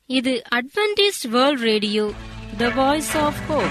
இது Adventist world radio the voice of hope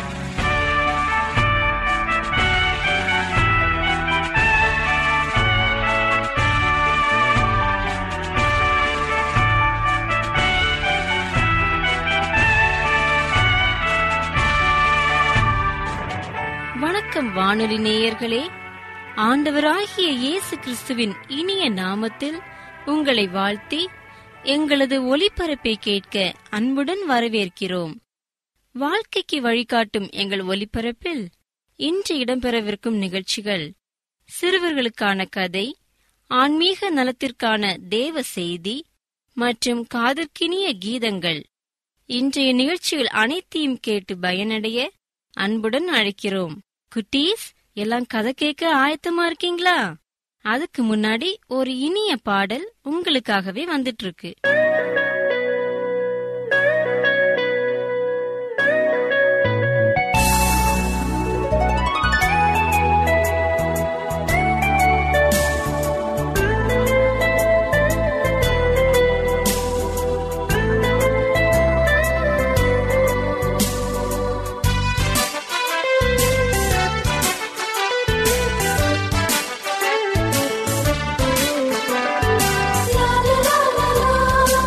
வணக்கம் வானொலி நேயர்களே ஆண்டவராகிய இயேசு கிறிஸ்துவின் இனிய நாமத்தில் உங்களை வாழ்த்தி எங்களது ஒலிபரப்பை கேட்க அன்புடன் வரவேற்கிறோம் வாழ்க்கைக்கு வழிகாட்டும் எங்கள் ஒலிபரப்பில் இன்று இடம்பெறவிருக்கும் நிகழ்ச்சிகள் சிறுவர்களுக்கான கதை ஆன்மீக நலத்திற்கான தேவ செய்தி மற்றும் காதற்கினிய கீதங்கள் இன்றைய நிகழ்ச்சிகள் அனைத்தையும் கேட்டு பயனடைய அன்புடன் அழைக்கிறோம் குட்டீஸ் எல்லாம் கதை கேட்க ஆயத்தமா இருக்கீங்களா அதுக்கு முன்னாடி ஒரு இனிய பாடல் உங்களுக்காகவே வந்துட்டு இருக்கு La la la la la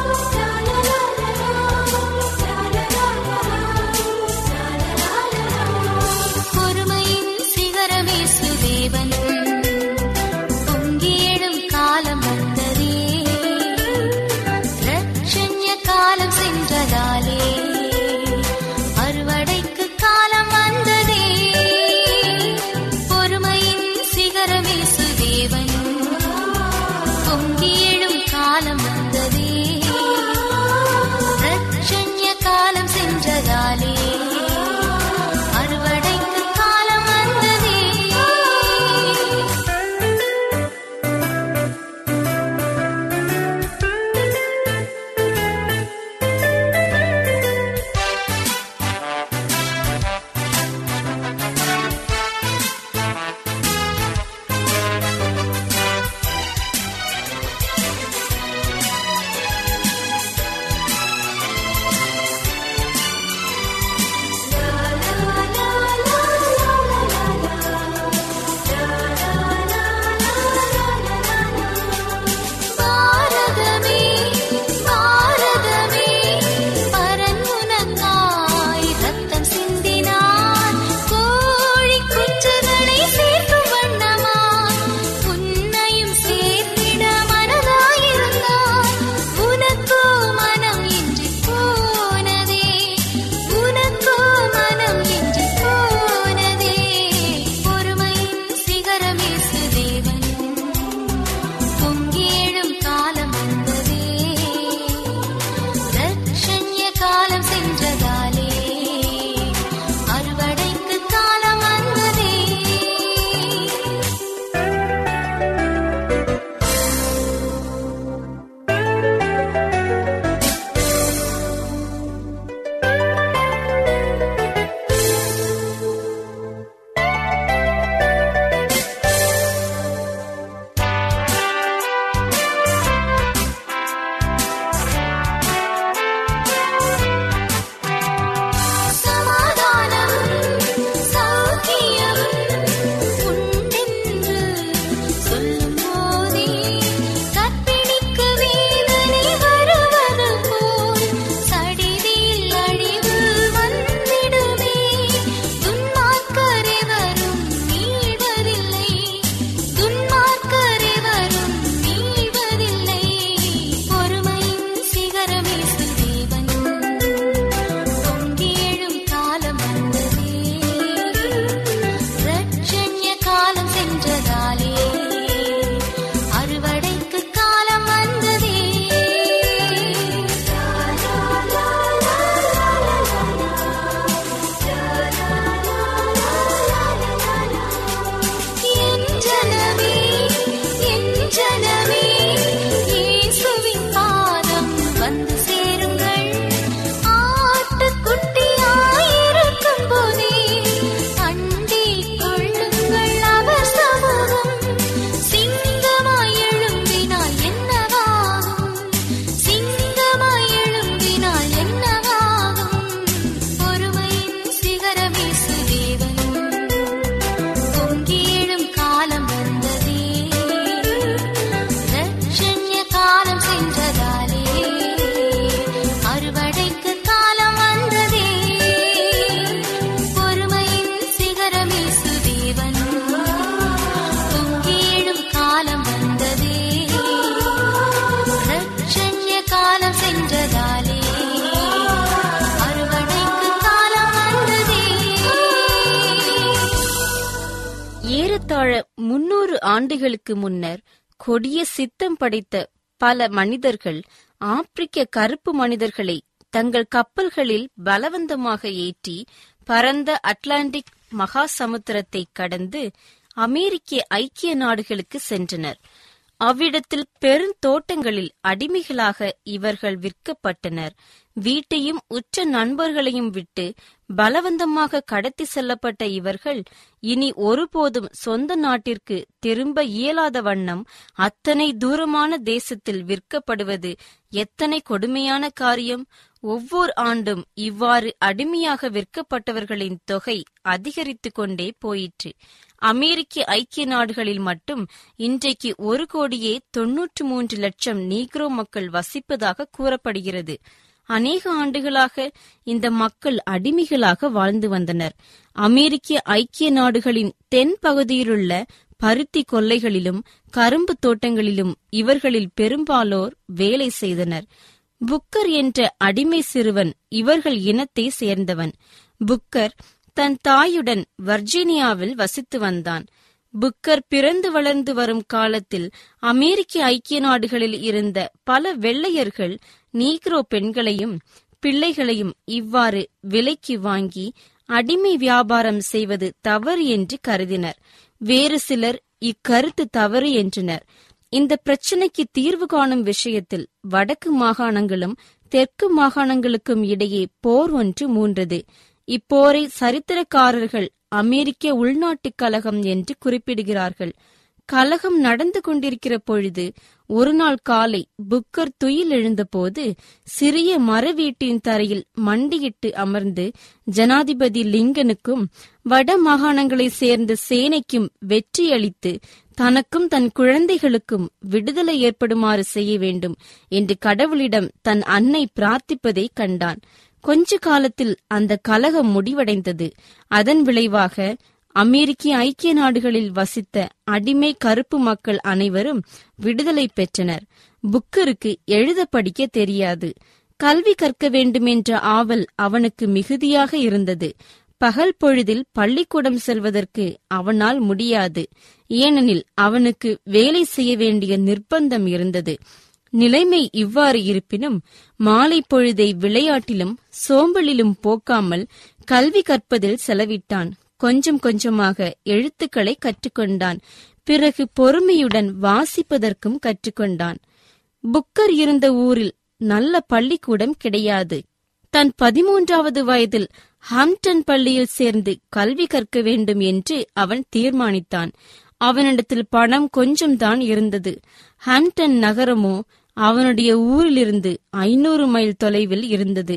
ஆண்டுகளுக்கு முன்னர் கொடிய சித்தம் படைத்த பல மனிதர்கள் ஆப்பிரிக்க கருப்பு மனிதர்களை தங்கள் கப்பல்களில் பலவந்தமாக ஏற்றி பரந்த அட்லாண்டிக் மகா சமுத்திரத்தை கடந்து அமெரிக்க ஐக்கிய நாடுகளுக்கு சென்றனர் அவ்விடத்தில் பெருந்தோட்டங்களில் அடிமைகளாக இவர்கள் விற்கப்பட்டனர் வீட்டையும் உற்ற நண்பர்களையும் விட்டு பலவந்தமாக கடத்தி செல்லப்பட்ட இவர்கள் இனி ஒருபோதும் சொந்த நாட்டிற்கு திரும்ப இயலாத வண்ணம் அத்தனை தூரமான தேசத்தில் விற்கப்படுவது எத்தனை கொடுமையான காரியம் ஒவ்வொரு ஆண்டும் இவ்வாறு அடிமையாக விற்கப்பட்டவர்களின் தொகை அதிகரித்துக் கொண்டே போயிற்று அமெரிக்க ஐக்கிய நாடுகளில் மட்டும் இன்றைக்கு ஒரு கோடியே தொன்னூற்று மூன்று லட்சம் நீக்ரோ மக்கள் வசிப்பதாக கூறப்படுகிறது அநேக ஆண்டுகளாக இந்த மக்கள் அடிமைகளாக வாழ்ந்து வந்தனர் அமெரிக்க ஐக்கிய நாடுகளின் தென் பகுதியிலுள்ள பருத்தி கொல்லைகளிலும் கரும்பு தோட்டங்களிலும் இவர்களில் பெரும்பாலோர் வேலை செய்தனர் புக்கர் என்ற அடிமை சிறுவன் இவர்கள் இனத்தை சேர்ந்தவன் புக்கர் தன் தாயுடன் வர்ஜீனியாவில் வசித்து வந்தான் புக்கர் பிறந்து வளர்ந்து வரும் காலத்தில் அமெரிக்க ஐக்கிய நாடுகளில் இருந்த பல வெள்ளையர்கள் நீக்ரோ பெண்களையும் பிள்ளைகளையும் இவ்வாறு விலைக்கு வாங்கி அடிமை வியாபாரம் செய்வது தவறு என்று கருதினர் வேறு சிலர் இக்கருத்து தவறு என்றனர் இந்த பிரச்சினைக்கு தீர்வு காணும் விஷயத்தில் வடக்கு மாகாணங்களும் தெற்கு மாகாணங்களுக்கும் இடையே போர் ஒன்று மூன்றது இப்போரை சரித்திரக்காரர்கள் அமெரிக்க உள்நாட்டுக் கலகம் என்று குறிப்பிடுகிறார்கள் கலகம் நடந்து கொண்டிருக்கிற பொழுது ஒரு நாள் காலை புக்கர் துயில் எழுந்தபோது சிறிய மர வீட்டின் தரையில் மண்டியிட்டு அமர்ந்து ஜனாதிபதி லிங்கனுக்கும் வட மாகாணங்களைச் சேர்ந்த சேனைக்கும் வெற்றியளித்து தனக்கும் தன் குழந்தைகளுக்கும் விடுதலை ஏற்படுமாறு செய்ய வேண்டும் என்று கடவுளிடம் தன் அன்னை பிரார்த்திப்பதை கண்டான் கொஞ்ச காலத்தில் அந்த கலகம் முடிவடைந்தது அதன் விளைவாக அமெரிக்க ஐக்கிய நாடுகளில் வசித்த அடிமை கருப்பு மக்கள் அனைவரும் விடுதலை பெற்றனர் புக்கருக்கு எழுத படிக்க தெரியாது கல்வி கற்க வேண்டுமென்ற ஆவல் அவனுக்கு மிகுதியாக இருந்தது பகல் பொழுதில் பள்ளிக்கூடம் செல்வதற்கு அவனால் முடியாது ஏனெனில் அவனுக்கு வேலை செய்ய வேண்டிய நிர்பந்தம் இருந்தது நிலைமை இவ்வாறு இருப்பினும் மாலை பொழுதை விளையாட்டிலும் சோம்பலிலும் போக்காமல் கல்வி கற்பதில் செலவிட்டான் கொஞ்சம் கொஞ்சமாக எழுத்துக்களை கற்றுக்கொண்டான் பிறகு பொறுமையுடன் வாசிப்பதற்கும் கற்றுக்கொண்டான் புக்கர் இருந்த ஊரில் நல்ல பள்ளிக்கூடம் கிடையாது தன் பதிமூன்றாவது வயதில் ஹாம்டன் பள்ளியில் சேர்ந்து கல்வி கற்க வேண்டும் என்று அவன் தீர்மானித்தான் அவனிடத்தில் பணம் கொஞ்சம்தான் இருந்தது ஹாம்டன் நகரமோ அவனுடைய ஊரிலிருந்து ஐநூறு மைல் தொலைவில் இருந்தது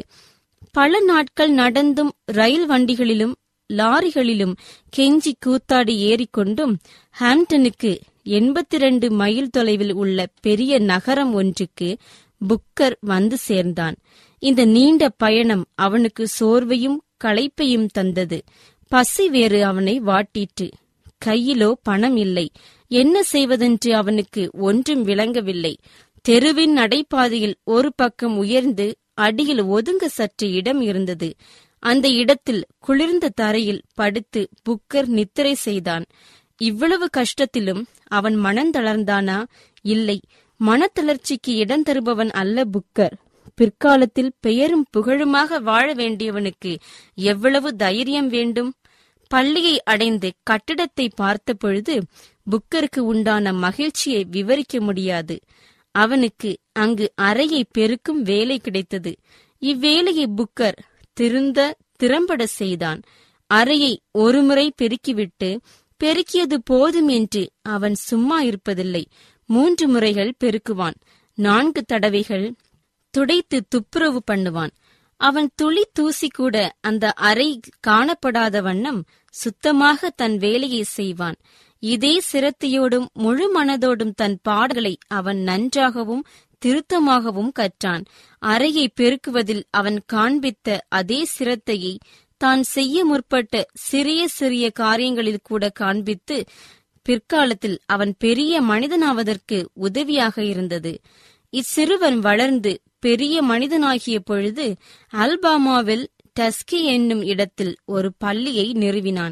பல நாட்கள் நடந்தும் ரயில் வண்டிகளிலும் லாரிகளிலும் கெஞ்சி கூத்தாடி ஏறிக்கொண்டும் ஹாம்டனுக்கு எண்பத்தி ரெண்டு மைல் தொலைவில் உள்ள பெரிய நகரம் ஒன்றுக்கு புக்கர் வந்து சேர்ந்தான் இந்த நீண்ட பயணம் அவனுக்கு சோர்வையும் களைப்பையும் தந்தது பசி வேறு அவனை வாட்டிற்று கையிலோ பணம் இல்லை என்ன செய்வதென்று அவனுக்கு ஒன்றும் விளங்கவில்லை தெருவின் நடைபாதையில் ஒரு பக்கம் உயர்ந்து அடியில் ஒதுங்க சற்று இடம் இருந்தது அந்த இடத்தில் குளிர்ந்த தரையில் படுத்து புக்கர் நித்திரை செய்தான் இவ்வளவு கஷ்டத்திலும் அவன் மனந்தளர்ந்தானா இல்லை மனத்தளர்ச்சிக்கு இடம் தருபவன் அல்ல புக்கர் பிற்காலத்தில் பெயரும் புகழுமாக வாழ வேண்டியவனுக்கு எவ்வளவு தைரியம் வேண்டும் பள்ளியை அடைந்து கட்டிடத்தை பார்த்த பொழுது புக்கருக்கு உண்டான மகிழ்ச்சியை விவரிக்க முடியாது அவனுக்கு அங்கு அறையை பெருக்கும் வேலை கிடைத்தது இவ்வேலையை புக்கர் திருந்த திறம்பட செய்தான் அறையை ஒருமுறை பெருக்கிவிட்டு பெருக்கியது போதும் என்று அவன் சும்மா இருப்பதில்லை மூன்று முறைகள் பெருக்குவான் நான்கு தடவைகள் துடைத்து துப்புரவு பண்ணுவான் அவன் துளி தூசி கூட அந்த அறை காணப்படாத வண்ணம் சுத்தமாக தன் வேலையை செய்வான் இதே சிரத்தையோடும் முழு மனதோடும் தன் பாடல்களை அவன் நன்றாகவும் திருத்தமாகவும் கற்றான் அறையை பெருக்குவதில் அவன் காண்பித்த அதே சிரத்தையை தான் செய்ய முற்பட்ட சிறிய சிறிய காரியங்களில் கூட காண்பித்து பிற்காலத்தில் அவன் பெரிய மனிதனாவதற்கு உதவியாக இருந்தது இச்சிறுவன் வளர்ந்து பெரிய மனிதனாகிய பொழுது அல்பாமாவில் டஸ்கி என்னும் இடத்தில் ஒரு பள்ளியை நிறுவினான்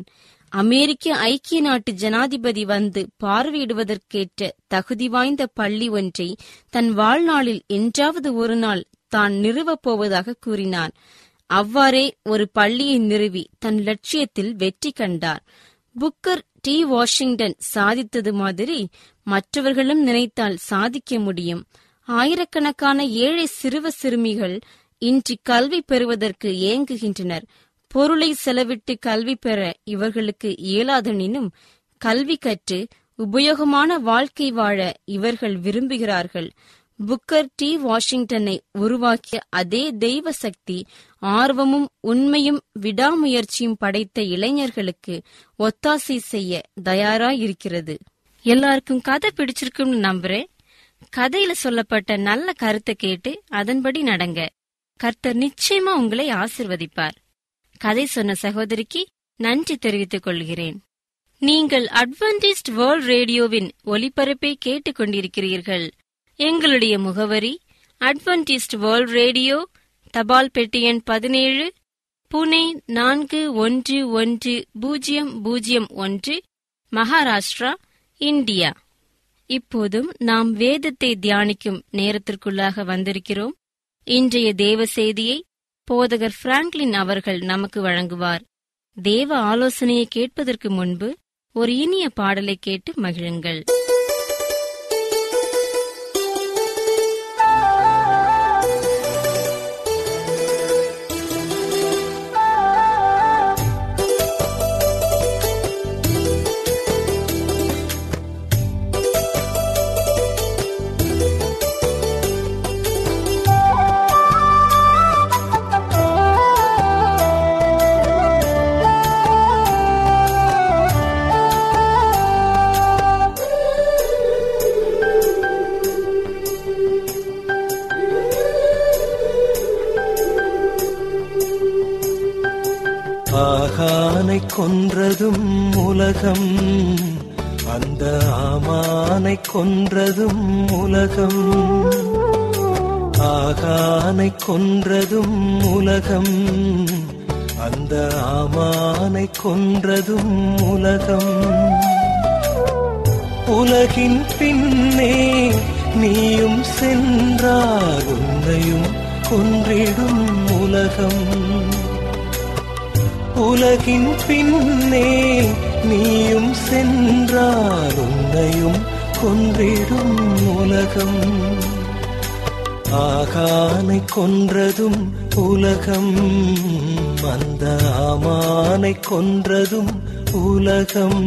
அமெரிக்க ஐக்கிய நாட்டு ஜனாதிபதி வந்து பார்வையிடுவதற்கேற்ற தகுதி வாய்ந்த பள்ளி ஒன்றை தன் வாழ்நாளில் என்றாவது ஒரு நாள் தான் நிறுவப் போவதாக கூறினார் அவ்வாறே ஒரு பள்ளியை நிறுவி தன் லட்சியத்தில் வெற்றி கண்டார் புக்கர் டி வாஷிங்டன் சாதித்தது மாதிரி மற்றவர்களும் நினைத்தால் சாதிக்க முடியும் ஆயிரக்கணக்கான ஏழை சிறுவ சிறுமிகள் இன்றி கல்வி பெறுவதற்கு ஏங்குகின்றனர் பொருளை செலவிட்டு கல்வி பெற இவர்களுக்கு இயலாதெனினும் கல்வி கற்று உபயோகமான வாழ்க்கை வாழ இவர்கள் விரும்புகிறார்கள் புக்கர் டி வாஷிங்டனை உருவாக்கிய அதே தெய்வ சக்தி ஆர்வமும் உண்மையும் விடாமுயற்சியும் படைத்த இளைஞர்களுக்கு ஒத்தாசை செய்ய தயாராயிருக்கிறது எல்லாருக்கும் கதை பிடிச்சிருக்கும்னு நம்புறேன் கதையில சொல்லப்பட்ட நல்ல கருத்தை கேட்டு அதன்படி நடங்க கர்த்தர் நிச்சயமா உங்களை ஆசிர்வதிப்பார் கதை சொன்ன சகோதரிக்கு நன்றி தெரிவித்துக் கொள்கிறேன் நீங்கள் அட்வென்டிஸ்ட் வேர்ல்ட் ரேடியோவின் ஒலிபரப்பை கேட்டுக் கொண்டிருக்கிறீர்கள் எங்களுடைய முகவரி அட்வென்டிஸ்ட் வேர்ல்ட் ரேடியோ தபால் பெட்டி எண் பதினேழு புனே நான்கு ஒன்று ஒன்று பூஜ்ஜியம் பூஜ்ஜியம் ஒன்று மகாராஷ்டிரா இந்தியா இப்போதும் நாம் வேதத்தை தியானிக்கும் நேரத்திற்குள்ளாக வந்திருக்கிறோம் இன்றைய தேவ செய்தியை போதகர் பிராங்க்லின் அவர்கள் நமக்கு வழங்குவார் தேவ ஆலோசனையை கேட்பதற்கு முன்பு ஒரு இனிய பாடலை கேட்டு மகிழுங்கள் ஆகானை கொன்றதும் உலகம் அந்த ஆமானை கொன்றதும் உலகம் ஆகானை கொன்றதும் உலகம் அந்த ஆமானை கொன்றதும் உலகம் உலகின் பின்னே நீயும் சென்றால் உன்னையும் கொன்றிடும் உலகம் உலகின் பின்னே நீயும் சென்றால் உன்னையும் கொன்றிடும் உலகம் ஆகானை கொன்றதும் உலகம் அந்த ஆமானை கொன்றதும் உலகம்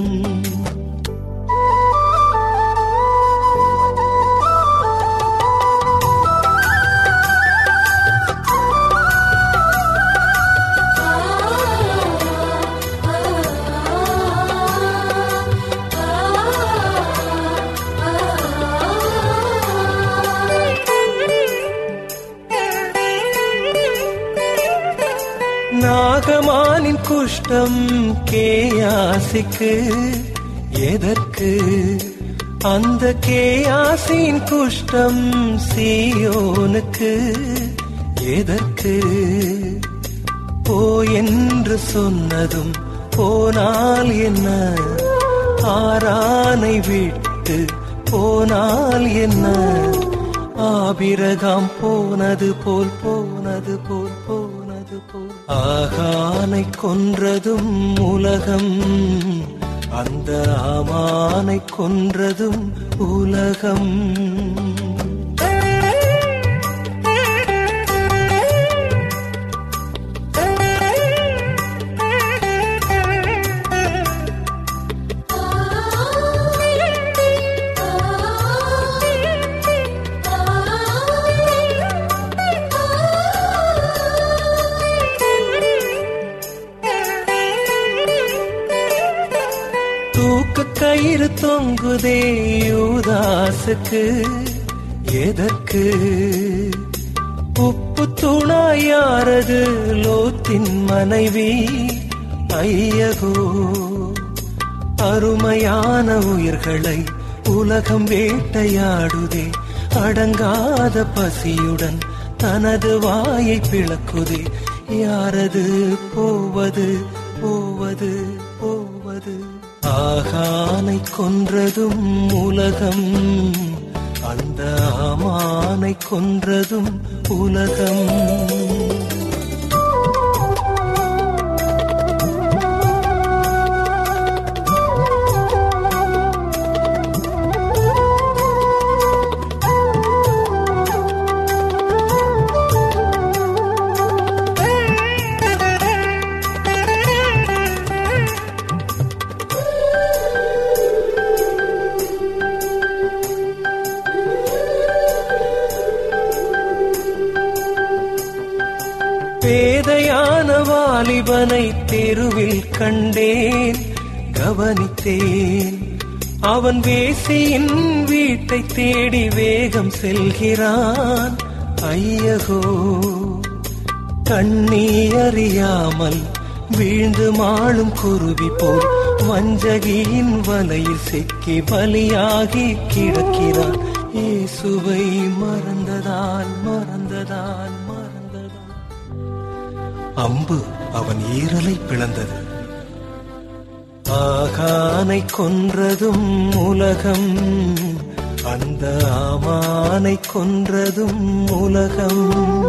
நாகமானின் குஷ்டம் கேயாசிக்கு எதற்கு அந்த கேயாசின் குஷ்டம் சீயோனுக்கு எதற்கு போ என்று சொன்னதும் போனால் என்ன ஆரானை விட்டு போனால் என்ன ஆபிரகாம் போனது போல் போனது போல் போனது போல் ஆகானை கொன்றதும் உலகம் அந்த ஆமானை கொன்றதும் உலகம் தூக்க கயிறு தொங்குதே யூதாசுக்கு எதற்கு உப்பு துணாயாரது லோத்தின் மனைவி ஐயகோ அருமையான உயிர்களை உலகம் வேட்டையாடுதே அடங்காத பசியுடன் தனது வாயை பிளக்குதே யாரது போவது போவது போவது ஆகானை கொன்றதும் உலகம் அந்த ஆமானை கொன்றதும் உலகம் பேதையான வாலிபனை தெருவில் கண்டேன் கவனித்தேன் அவன் வேசியின் வீட்டை தேடி வேகம் செல்கிறான் ஐயகோ கண்ணீ அறியாமல் வீழ்ந்து மாளும் குருவி போல் வஞ்சகியின் வலையில் சிக்கி பலியாகி கிடக்கிறான் இயேசுவை மறந்ததால் மறந்ததால் மறந்ததால் அம்பு அவன் ஈரலை பிளந்தது ஆகானை கொன்றதும் உலகம் அந்த ஆமானை கொன்றதும் உலகம்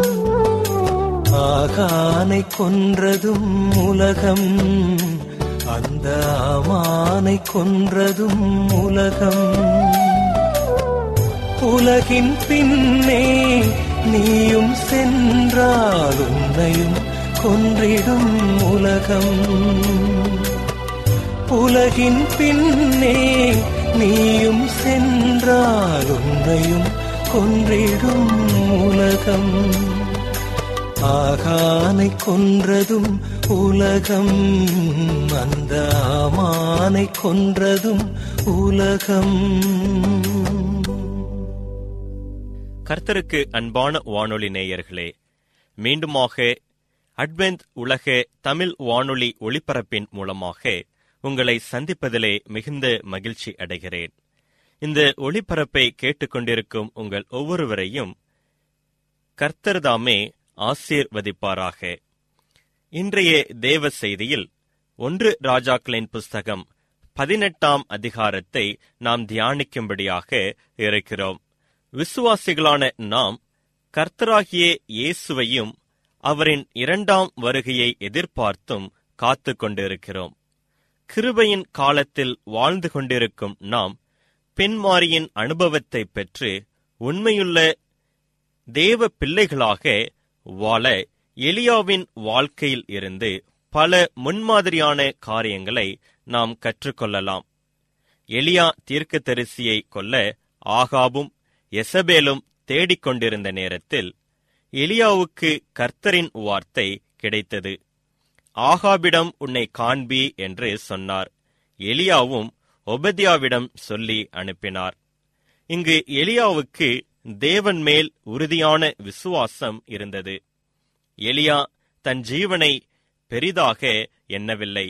ஆகானை கொன்றதும் உலகம் அந்த ஆமானை கொன்றதும் உலகம் உலகின் பின்னே நீயும் சென்றால் உன்னையும் கொன்றிடும் உலகம் உலகின் பின்னே நீயும் சென்றால் உன்னையும் கொன்றிடும் உலகம் ஆகானை கொன்றதும் உலகம் அந்த ஆமானை கொன்றதும் உலகம் கர்த்தருக்கு அன்பான வானொலி நேயர்களே மீண்டுமாக அட்வென்த் உலக தமிழ் வானொலி ஒளிபரப்பின் மூலமாக உங்களை சந்திப்பதிலே மிகுந்த மகிழ்ச்சி அடைகிறேன் இந்த ஒளிபரப்பை கேட்டுக்கொண்டிருக்கும் உங்கள் ஒவ்வொருவரையும் கர்த்தர்தாமே ஆசீர்வதிப்பாராக இன்றைய தேவ செய்தியில் ஒன்று ராஜாக்களின் புஸ்தகம் பதினெட்டாம் அதிகாரத்தை நாம் தியானிக்கும்படியாக இருக்கிறோம் விசுவாசிகளான நாம் கர்த்தராகிய இயேசுவையும் அவரின் இரண்டாம் வருகையை எதிர்பார்த்தும் காத்துக் கொண்டிருக்கிறோம் கிருபையின் காலத்தில் வாழ்ந்து கொண்டிருக்கும் நாம் பின்மாரியின் அனுபவத்தை பெற்று உண்மையுள்ள தேவ பிள்ளைகளாக வாழ எலியாவின் வாழ்க்கையில் இருந்து பல முன்மாதிரியான காரியங்களை நாம் கற்றுக்கொள்ளலாம் எலியா தீர்க்கதரிசியை கொல்ல ஆகாபும் எசபேலும் தேடிக்கொண்டிருந்த நேரத்தில் எலியாவுக்கு கர்த்தரின் வார்த்தை கிடைத்தது ஆகாபிடம் உன்னை காண்பி என்று சொன்னார் எலியாவும் ஒபதியாவிடம் சொல்லி அனுப்பினார் இங்கு எலியாவுக்கு தேவன் மேல் உறுதியான விசுவாசம் இருந்தது எலியா தன் ஜீவனை பெரிதாக எண்ணவில்லை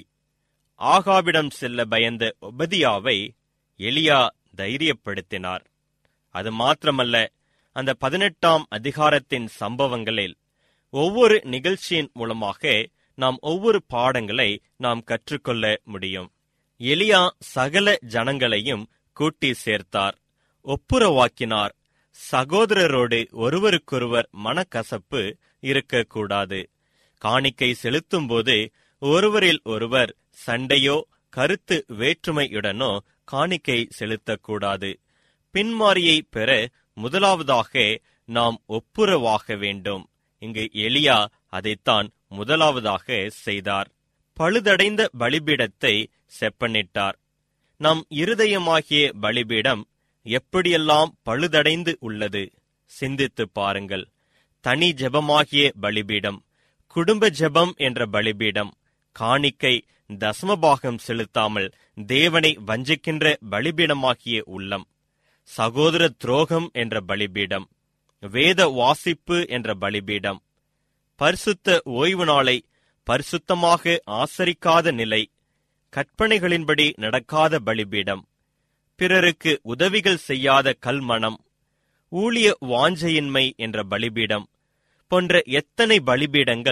ஆகாபிடம் செல்ல பயந்த ஒபதியாவை எலியா தைரியப்படுத்தினார் அது மாத்திரமல்ல அந்த பதினெட்டாம் அதிகாரத்தின் சம்பவங்களில் ஒவ்வொரு நிகழ்ச்சியின் மூலமாக நாம் ஒவ்வொரு பாடங்களை நாம் கற்றுக்கொள்ள முடியும் எலியா சகல ஜனங்களையும் கூட்டி சேர்த்தார் ஒப்புரவாக்கினார் சகோதரரோடு ஒருவருக்கொருவர் மனக்கசப்பு இருக்கக்கூடாது காணிக்கை செலுத்தும்போது ஒருவரில் ஒருவர் சண்டையோ கருத்து வேற்றுமையுடனோ காணிக்கை செலுத்தக்கூடாது பின்மாரியை பெற முதலாவதாக நாம் ஒப்புரவாக வேண்டும் இங்கு எலியா அதைத்தான் முதலாவதாக செய்தார் பழுதடைந்த பலிபீடத்தை செப்பனிட்டார் நம் இருதயமாகிய பலிபீடம் எப்படியெல்லாம் பழுதடைந்து உள்ளது சிந்தித்துப் பாருங்கள் தனி ஜெபமாகிய பலிபீடம் குடும்ப ஜெபம் என்ற பலிபீடம் காணிக்கை தசமபாகம் செலுத்தாமல் தேவனை வஞ்சிக்கின்ற பலிபீடமாகிய உள்ளம் சகோதர துரோகம் என்ற பலிபீடம் வேத வாசிப்பு என்ற பலிபீடம் பரிசுத்த ஓய்வு நாளை பரிசுத்தமாக ஆசரிக்காத நிலை கற்பனைகளின்படி நடக்காத பலிபீடம் பிறருக்கு உதவிகள் செய்யாத கல்மணம் ஊழிய வாஞ்சையின்மை என்ற பலிபீடம் போன்ற எத்தனை பலிபீடங்கள்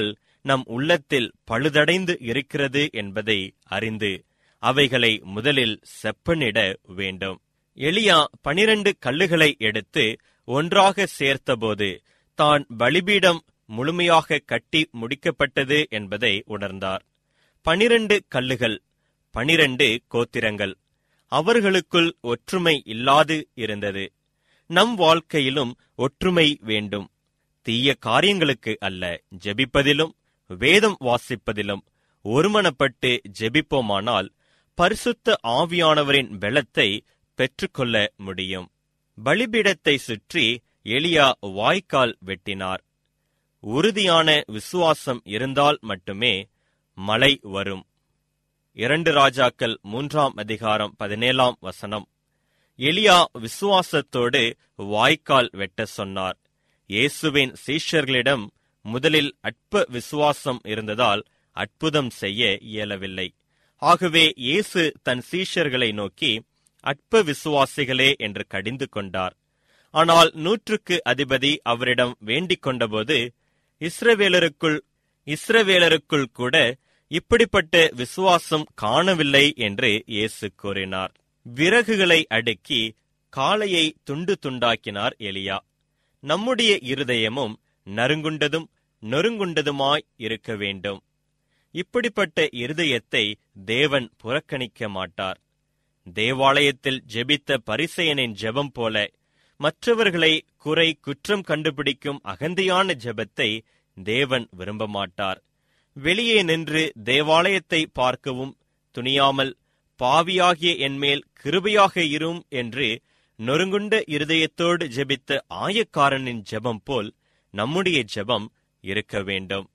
நம் உள்ளத்தில் பழுதடைந்து இருக்கிறது என்பதை அறிந்து அவைகளை முதலில் செப்பனிட வேண்டும் எலியா பனிரண்டு கல்லுகளை எடுத்து ஒன்றாக சேர்த்தபோது தான் பலிபீடம் முழுமையாக கட்டி முடிக்கப்பட்டது என்பதை உணர்ந்தார் பனிரண்டு கல்லுகள் பனிரண்டு கோத்திரங்கள் அவர்களுக்குள் ஒற்றுமை இல்லாது இருந்தது நம் வாழ்க்கையிலும் ஒற்றுமை வேண்டும் தீய காரியங்களுக்கு அல்ல ஜெபிப்பதிலும் வேதம் வாசிப்பதிலும் ஒருமனப்பட்டு ஜெபிப்போமானால் பரிசுத்த ஆவியானவரின் பலத்தை பெற்றுக்கொள்ள முடியும் பலிபீடத்தை சுற்றி எலியா வாய்க்கால் வெட்டினார் உறுதியான விசுவாசம் இருந்தால் மட்டுமே மழை வரும் இரண்டு ராஜாக்கள் மூன்றாம் அதிகாரம் பதினேழாம் வசனம் எலியா விசுவாசத்தோடு வாய்க்கால் வெட்ட சொன்னார் இயேசுவின் சீஷர்களிடம் முதலில் அற்ப விசுவாசம் இருந்ததால் அற்புதம் செய்ய இயலவில்லை ஆகவே இயேசு தன் சீஷர்களை நோக்கி அற்ப விசுவாசிகளே என்று கடிந்து கொண்டார் ஆனால் நூற்றுக்கு அதிபதி அவரிடம் வேண்டிக் கொண்டபோது இஸ்ரவேலருக்குள் இஸ்ரவேலருக்குள் கூட இப்படிப்பட்ட விசுவாசம் காணவில்லை என்று இயேசு கூறினார் விறகுகளை அடுக்கி காளையை துண்டு துண்டாக்கினார் எலியா நம்முடைய இருதயமும் நறுங்குண்டதும் நொறுங்குண்டதுமாய் இருக்க வேண்டும் இப்படிப்பட்ட இருதயத்தை தேவன் புறக்கணிக்க மாட்டார் தேவாலயத்தில் ஜெபித்த பரிசெயனின் ஜெபம் போல மற்றவர்களை குறை குற்றம் கண்டுபிடிக்கும் அகந்தையான ஜெபத்தை தேவன் விரும்ப மாட்டார் வெளியே நின்று தேவாலயத்தை பார்க்கவும் துணியாமல் பாவியாகிய என்மேல் கிருபையாக இரும் என்று நொறுங்குண்ட இருதயத்தோடு ஜெபித்த ஆயக்காரனின் ஜெபம் போல் நம்முடைய ஜெபம் இருக்க வேண்டும்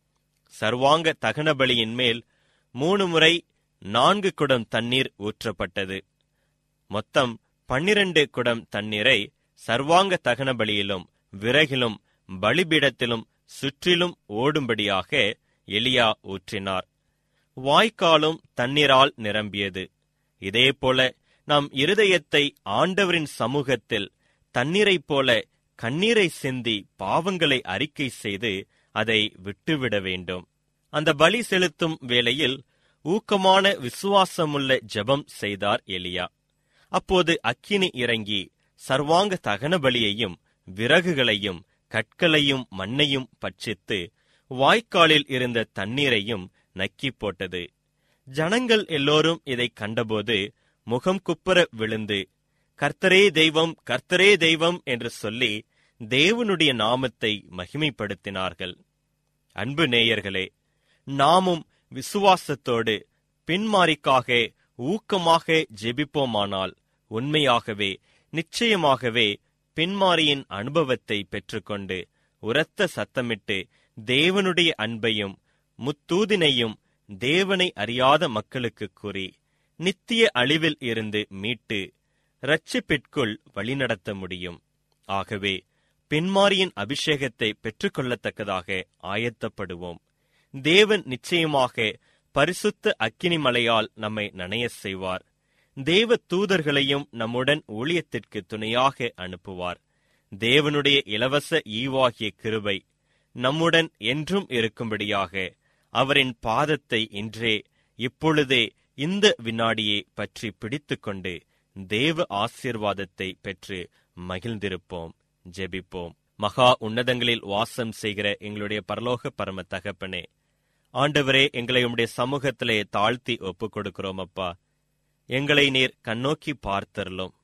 சர்வாங்க தகன பலியின் மேல் மூணு முறை நான்கு குடம் தண்ணீர் ஊற்றப்பட்டது மொத்தம் பன்னிரண்டு குடம் தண்ணீரை சர்வாங்க தகன பலியிலும் விறகிலும் பலிபீடத்திலும் சுற்றிலும் ஓடும்படியாக எலியா ஊற்றினார் வாய்க்காலும் தண்ணீரால் நிரம்பியது இதேபோல நம் இருதயத்தை ஆண்டவரின் சமூகத்தில் தண்ணீரைப் போல கண்ணீரை சிந்தி பாவங்களை அறிக்கை செய்து அதை விட்டுவிட வேண்டும் அந்த பலி செலுத்தும் வேளையில் ஊக்கமான விசுவாசமுள்ள ஜெபம் செய்தார் எலியா அப்போது அக்கினி இறங்கி சர்வாங்க தகன பலியையும் விறகுகளையும் கற்களையும் மண்ணையும் பட்சித்து வாய்க்காலில் இருந்த தண்ணீரையும் நக்கி போட்டது ஜனங்கள் எல்லோரும் இதை கண்டபோது முகம் குப்புற விழுந்து கர்த்தரே தெய்வம் கர்த்தரே தெய்வம் என்று சொல்லி தேவனுடைய நாமத்தை மகிமைப்படுத்தினார்கள் அன்பு நேயர்களே நாமும் விசுவாசத்தோடு பின்மாரிக்காக ஊக்கமாக ஜெபிப்போமானால் உண்மையாகவே நிச்சயமாகவே பின்மாரியின் அனுபவத்தை பெற்றுக்கொண்டு உரத்த சத்தமிட்டு தேவனுடைய அன்பையும் முத்தூதினையும் தேவனை அறியாத மக்களுக்கு கூறி நித்திய அழிவில் இருந்து மீட்டு இரட்சிப்பிற்குள் வழிநடத்த முடியும் ஆகவே பின்மாரியின் அபிஷேகத்தை பெற்றுக்கொள்ளத்தக்கதாக ஆயத்தப்படுவோம் தேவன் நிச்சயமாக பரிசுத்த அக்கினி மலையால் நம்மை நனைய செய்வார் தேவ தூதர்களையும் நம்முடன் ஊழியத்திற்கு துணையாக அனுப்புவார் தேவனுடைய இலவச ஈவாகிய கிருபை நம்முடன் என்றும் இருக்கும்படியாக அவரின் பாதத்தை இன்றே இப்பொழுதே இந்த வினாடியை பற்றி பிடித்துக்கொண்டு தேவ ஆசீர்வாதத்தை பெற்று மகிழ்ந்திருப்போம் ஜெபிப்போம் மகா உன்னதங்களில் வாசம் செய்கிற எங்களுடைய பரலோக பரம தகப்பனே ஆண்டவரே எங்களை உம்முடைய சமூகத்திலே தாழ்த்தி ஒப்புக் கொடுக்கிறோம் அப்பா எங்களை நீர் கண்ணோக்கி பார்த்தருளும்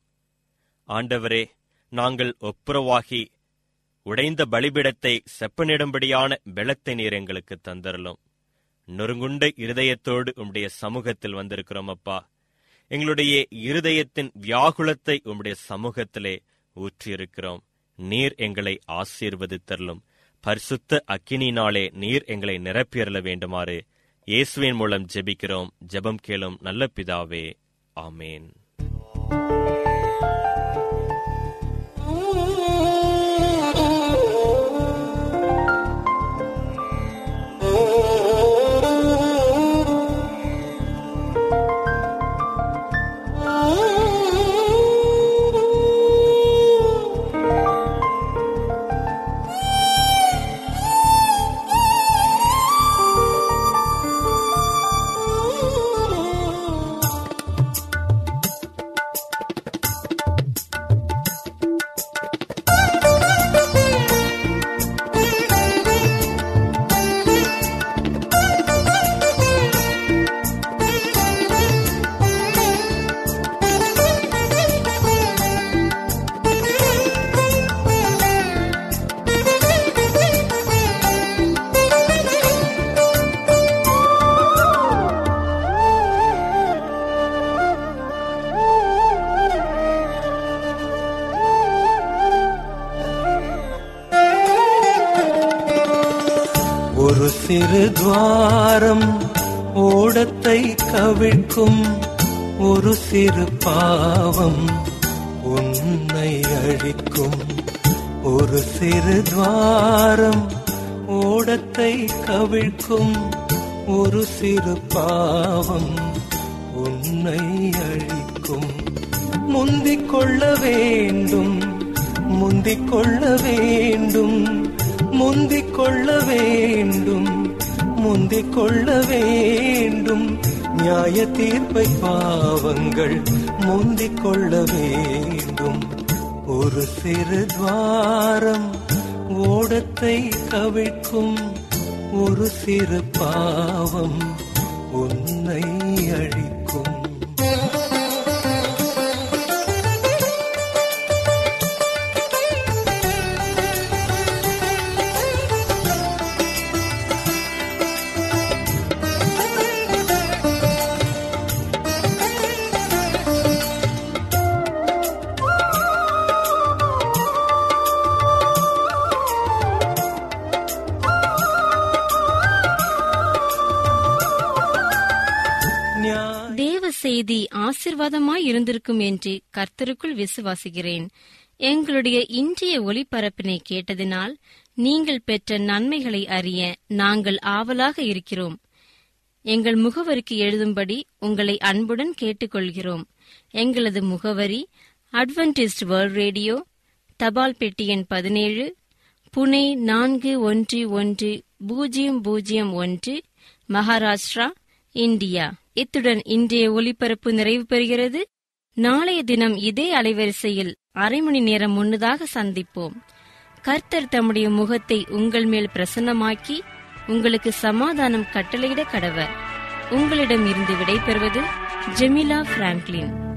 ஆண்டவரே நாங்கள் ஒப்புரவாகி உடைந்த பலிபிடத்தை செப்பனிடும்படியான பெலத்தை நீர் எங்களுக்கு தந்தரலும் நொறுங்குண்ட இருதயத்தோடு உம்முடைய சமூகத்தில் வந்திருக்கிறோம் அப்பா எங்களுடைய இருதயத்தின் வியாகுலத்தை உம்முடைய சமூகத்திலே ஊற்றியிருக்கிறோம் நீர் எங்களை ஆசீர்வதித்தரலும் பரிசுத்த அக்கினினாலே நீர் எங்களை நிரப்பியறல வேண்டுமாறு இயேசுவின் மூலம் ஜெபிக்கிறோம் ஜெபம் கேளும் நல்ல பிதாவே ஆமேன் ஆ ஒரு சிறு துவாரம் ஓடத்தை கவிழ்க்கும் ஒரு சிறு பாவம் உன்னை அழிக்கும் ஒரு சிறு துவாரம் ஓடத்தை கவிழ்க்கும் ஒரு சிறு பாவம் உன்னை அழிக்கும் முந்திக் கொள்ள வேண்டும் முந்திக் கொள்ள வேண்டும் முந்திக் கொள்ள வேண்டும் முந்திக் கொள்ள வேண்டும் நியாய தீர்ப்பை பாவங்கள் முந்திக் கொள்ள வேண்டும் ஒரு சிறு துவாரம் ஓடத்தை கவிழ்க்கும் ஒரு சிறு பாவம் உன்னை அழிக்கும் நியாய தேவ செய்தி ஆசிர்வாதமாய் இருந்திருக்கும் என்று கர்த்தருக்குள் விசுவாசிக்கிறேன் எங்களுடைய இன்றைய ஒளிபரப்பினை கேட்டதினால் நீங்கள் பெற்ற நன்மைகளை அறிய நாங்கள் ஆவலாக இருக்கிறோம் எங்கள் முகவரிக்கு எழுதும்படி உங்களை அன்புடன் கேட்டுக்கொள்கிறோம் எங்களது முகவரி அட்வென்டிஸ்ட் வேர்ல்ட் ரேடியோ தபால் பெட்டி எண் பதினேழு புனே நான்கு ஒன்று ஒன்று பூஜ்ஜியம் பூஜ்ஜியம் ஒன்று மகாராஷ்டிரா இந்தியா இத்துடன் இன்றைய ஒலிபரப்பு நிறைவு பெறுகிறது நாளைய தினம் இதே அலைவரிசையில் அரை மணி நேரம் முன்னதாக சந்திப்போம் கர்த்தர் தம்முடைய முகத்தை உங்கள் மேல் பிரசன்னமாக்கி உங்களுக்கு சமாதானம் கட்டளையிட கடவர் உங்களிடம் இருந்து விடைபெறுவது ஜெமிலா பிராங்க்லின்